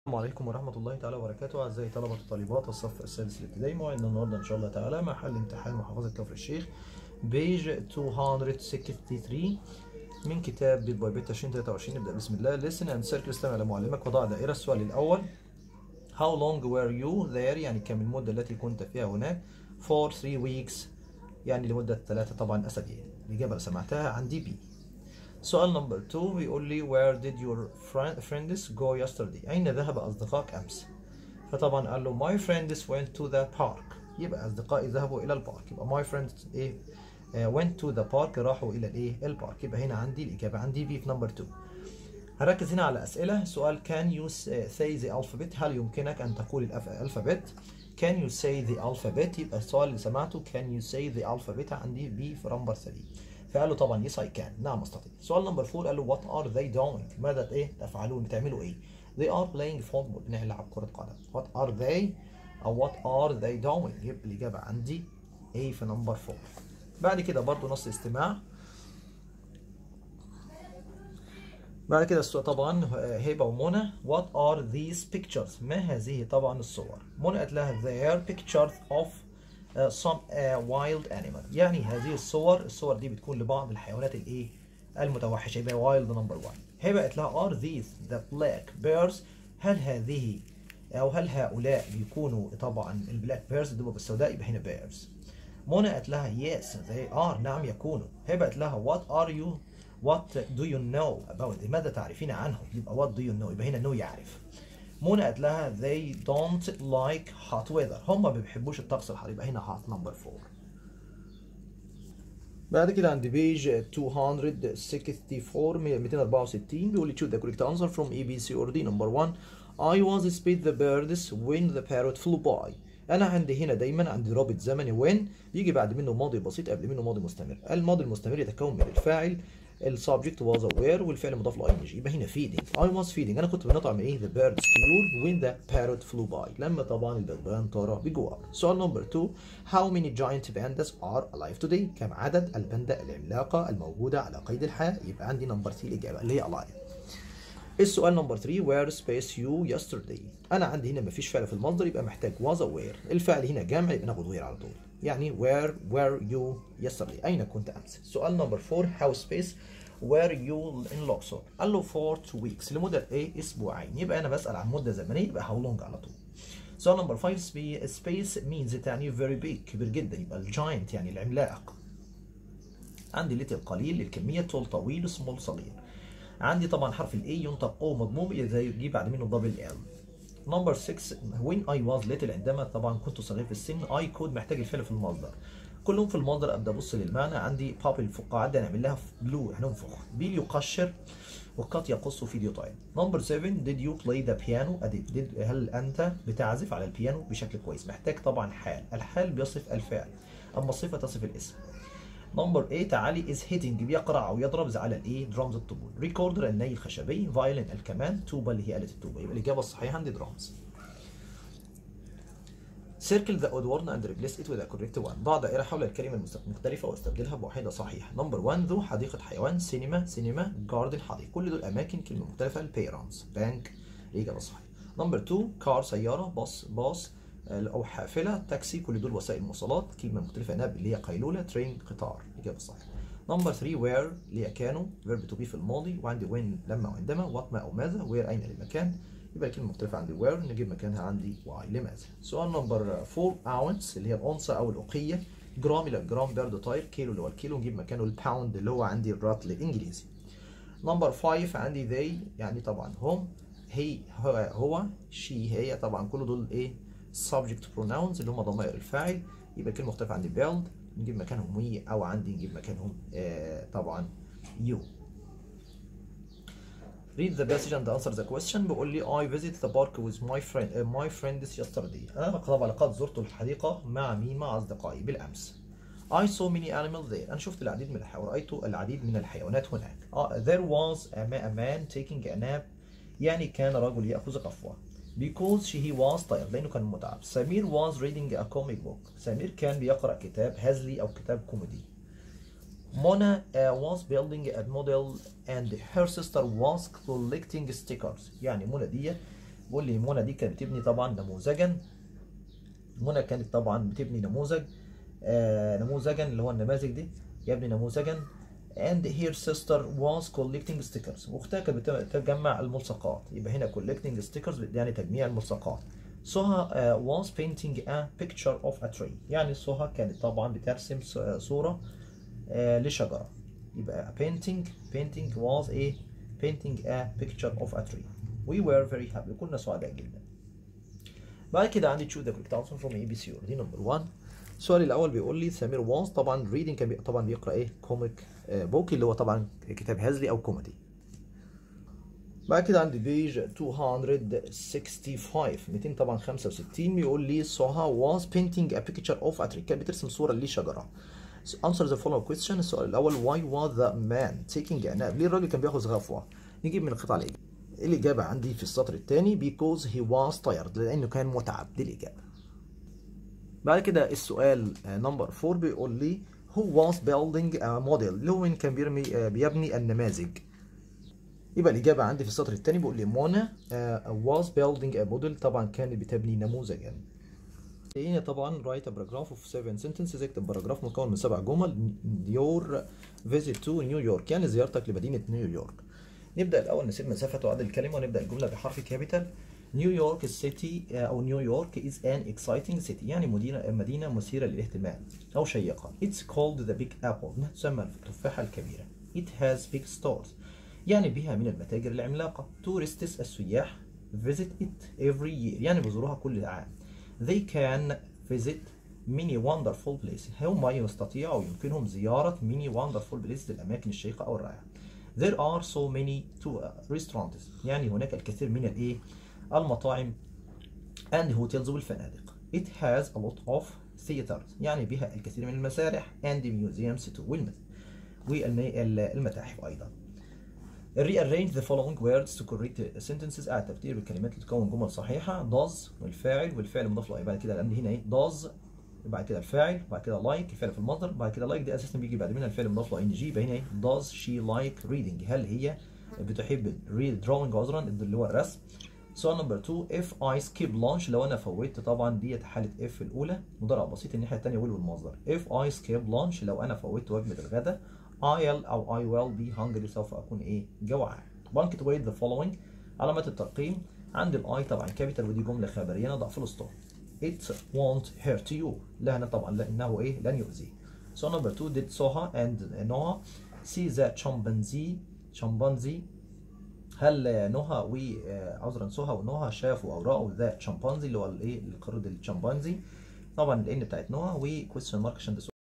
السلام عليكم ورحمة الله تعالى وبركاته أعزائي طلبة وطالبات الصف السادس الابتدائي موعدنا النهاردة إن شاء الله تعالى مع حل امتحان محافظة كفر الشيخ بيج 263 من كتاب بيت باي بيت 2023 نبدأ بسم الله listen and circle استمع على معلمك وضع دائرة السؤال الأول How long were you there يعني كم المدة التي كنت فيها هناك for 3 weeks يعني لمدة ثلاثة طبعا أسابيع الإجابة اللي سمعتها عندي بي سؤال نمبر 2 بيقول لي where did your friend, friends go yesterday أين ذهب أصدقائك أمس فطبعا قال له my friends went to the park يبقى أصدقائي ذهبوا إلى البارك يبقى my friends إيه uh, went to the park راحوا إلى الإيه البارك يبقى هنا عندي الإجابة عندي B في نمبر 2 هركز هنا على أسئلة سؤال can you say the alphabet هل يمكنك أن تقول الألفابت can you say the alphabet يبقى السؤال اللي سمعته can you say the alphabet عندي B في نمبر 3 فقال له طبعا يس اي كان نعم استطيع سؤال نمبر 4 قال له وات ار ذي دوينج ماذا ايه تفعلون بتعملوا ايه they are playing football بنلعب كرة قدم what are they او what are they doing يبقى الإجابة عندي A في نمبر 4 بعد كده برضو نص استماع بعد كده السؤال طبعا هبة ومنى what are these pictures ما هذه طبعا الصور منى قالت لها they are pictures of Uh, some uh, wild animal يعني هذه الصور الصور دي بتكون لبعض الحيوانات الايه المتوحشه يبقى wild number one هي قالت لها are these the black bears هل هذه او هل هؤلاء بيكونوا طبعا البلاك بيرز الدببة السوداء يبقى هنا bears منى قالت لها yes they are نعم يكونوا هي قالت لها what are you what do you know about ماذا تعرفين عنهم يبقى what do you know يبقى هنا know يعرف منى قالت لها they don't like hot weather هم ما بيحبوش الطقس الحار يبقى هنا hot number 4 بعد كده عند بيج 264 264 بيقول لي choose the correct answer from A B C or D number 1 I was spit the birds when the parrot flew by انا عندي هنا دايما عندي رابط زمني when بيجي بعد منه ماضي بسيط قبل منه ماضي مستمر الماضي المستمر يتكون من الفاعل السبجكت was aware والفعل مضاف له ing يبقى هنا feeding I was feeding انا كنت بنطعم ايه the birds طيور when the parrot flew by لما طبعا البغبغان طار بجوار سؤال نمبر 2 how many giant pandas are alive today كم عدد الباندا العملاقه الموجوده على قيد الحياه يبقى عندي نمبر 3 الاجابه اللي هي alive السؤال نمبر 3 where space you yesterday انا عندي هنا مفيش فعل في المصدر يبقى محتاج was aware الفعل هنا جمع يبقى ناخد where على طول يعني where were you yesterday اين كنت امس سؤال نمبر 4 how space were you in Luxor قال له for two weeks لمدة ايه اسبوعين يبقى انا بسأل عن مدة زمنية يبقى how long على طول سؤال نمبر 5 space means تعني very big كبير جدا يبقى الجاينت يعني العملاق عندي little قليل للكمية طول طويل small صغير عندي طبعا حرف الاي ينطق او مضموم يجي بعد منه دبل ال نمبر 6 when I was little عندما طبعا كنت صغير في السن I could محتاج الفعل في المصدر كلهم في المصدر ابدا ابص للمعنى عندي باب الفقاعات دي هنعمل لها بلو هننفخ بيل يقشر وقد يقص فيديو تايم نمبر 7 did you play the piano ادي did هل انت بتعزف على البيانو بشكل كويس محتاج طبعا حال الحال بيصف الفعل اما الصفه تصف الاسم نمبر 8 علي از هيتنج بيقرع او يضرب على الايه درامز الطبول ريكوردر الني الخشبي فايلن الكمان توبا اللي هي آلة التوبة يبقى الإجابة الصحيحة عندي درامز Circle the odd word and replace it with a correct one. ضع دائرة حول الكلمة المختلفة واستبدلها بواحدة صحيحة. نمبر 1 ذو حديقة حيوان، سينما، سينما، جاردن حديقة. كل دول أماكن كلمة مختلفة البيرانس، بانك الإجابة الصحيحة. نمبر 2 كار سيارة، باص باص أو حافلة، تاكسي كل دول وسائل مواصلات، كلمة مختلفة ناب اللي هي قيلولة، ترين قطار. الإجابة الصحيحة. نمبر 3 وير اللي هي كانوا فيرب تو بي في الماضي وعندي وين لما وعندما وات ما او ماذا وير اين المكان يبقى الكلمه مختلفه عندي وير نجيب مكانها عندي واي لماذا سؤال نمبر 4 اونس اللي هي الأونصة او الاقيه جرام الى الجرام برضه طيب كيلو اللي هو الكيلو نجيب مكانه الباوند اللي هو عندي الرطل الانجليزي نمبر 5 عندي they يعني طبعا هم هي هو هو شي هي طبعا كل دول ايه subject pronouns اللي هم ضمائر الفاعل يبقى الكلمه مختلفه عندي build نجيب مكانهم وي او عندي نجيب مكانهم آه طبعا يو read the passage and answer the question بيقول لي I visit the park with my friend uh, my friends yesterday انا طبعا لقد زرت الحديقه مع مين مع اصدقائي بالامس I saw many animals there انا شفت العديد من الحيوانات رايت العديد من الحيوانات هناك uh, there was a, a man taking a nap يعني كان رجل ياخذ قفوه because he was tired لأنه كان متعب. سمير was reading a comic book. سمير كان بيقرأ كتاب هزلي أو كتاب كوميدي. Mona uh, was building a model and her sister was collecting stickers. يعني منى دي بيقول لي منى دي كانت بتبني طبعا نموذجا منى كانت طبعا بتبني نموذج آه نموذجا اللي هو النماذج دي يبني نموذجا and her sister was collecting stickers واختها كانت بتجمع الملصقات يبقى هنا collecting stickers يعني تجميع الملصقات سهى uh, was painting a picture of a tree يعني سهى كانت طبعا بترسم صورة uh, لشجرة يبقى painting painting was a painting a picture of a tree we were very happy كنا سعداء جدا بعد كده عندي choose the correct answer from A B C or دي نمبر 1 السؤال الاول بيقول لي سمير واز طبعا ريدنج كان بي... طبعا بيقرا ايه كوميك بوك اللي هو طبعا كتاب هزلي او كوميدي بعد كده عندي بيج 265 200 طبعا 65 بيقول لي سوها was painting a picture of a tree كانت بترسم صوره لشجره answer the following question السؤال الاول why was the man taking a nap ليه الراجل كان بياخذ غفوه نجيب من القطعه الاجابه الاجابه عندي في السطر الثاني because he was tired لانه كان متعب دي الاجابه بعد كده السؤال نمبر 4 بيقول لي who was building a model اللي هو كان بيرمي بيبني النماذج يبقى الإجابة عندي في السطر الثاني بيقول لي منى was building a model طبعا كانت بتبني نموذجا هنا طبعا write a paragraph of seven sentences اكتب باراجراف مكون من سبع جمل your visit to نيويورك يعني زيارتك لمدينة نيويورك نبدأ الأول نسيب مسافة وعدد الكلمة ونبدأ الجملة بحرف كابيتال نيويورك سيتي او نيويورك is an exciting city يعني مدينة مدينة مثيرة للاهتمام او شيقة it's called the big apple ما تسمى التفاحة الكبيرة it has big stores يعني بها من المتاجر العملاقة tourists السياح visit it every year يعني بيزوروها كل عام they can visit many wonderful places هم يستطيعوا يمكنهم زيارة many wonderful places الأماكن الشيقة أو الرائعة there are so many to restaurants يعني هناك الكثير من الإيه المطاعم and hotels والفنادق. It has a lot of theaters يعني بها الكثير من المسارح and museums too والمتاحف أيضا. Rearrange the following words to correct sentences أعد ترتيب الكلمات لتكون جمل صحيحة does والفاعل والفعل مضاف له بعد كده الأمر هنا إيه does بعد كده الفاعل بعد كده like الفعل في المصدر بعد كده like دي أساسا بيجي بعد منها الفعل مضاف له ing يبقى هنا إيه does she like reading هل هي بتحب read drawing عذرا اللي هو الرسم سؤال نمبر 2 if I skip lunch لو انا فوتت طبعا ديت حاله if الاولى مضارع بسيط الناحيه الثانيه will والمصدر if I skip lunch لو انا فوتت وجبه الغداء I'll او I will be hungry سوف اكون ايه جوعان punctuate the following علامات الترقيم عند الاي طبعا كابيتال ودي جمله خبريه نضع فول ستوب it won't hurt you لا هنا طبعا لانه ايه لن يؤذي سؤال نمبر 2 did Soha and Noah see the chimpanzee chimpanzee هل نهى و عذرا سهى ونهى شافوا او راوا ذا شمبانزي اللي هو الايه القرد الشمبانزي طبعا الان بتاعت نهى و question mark عشان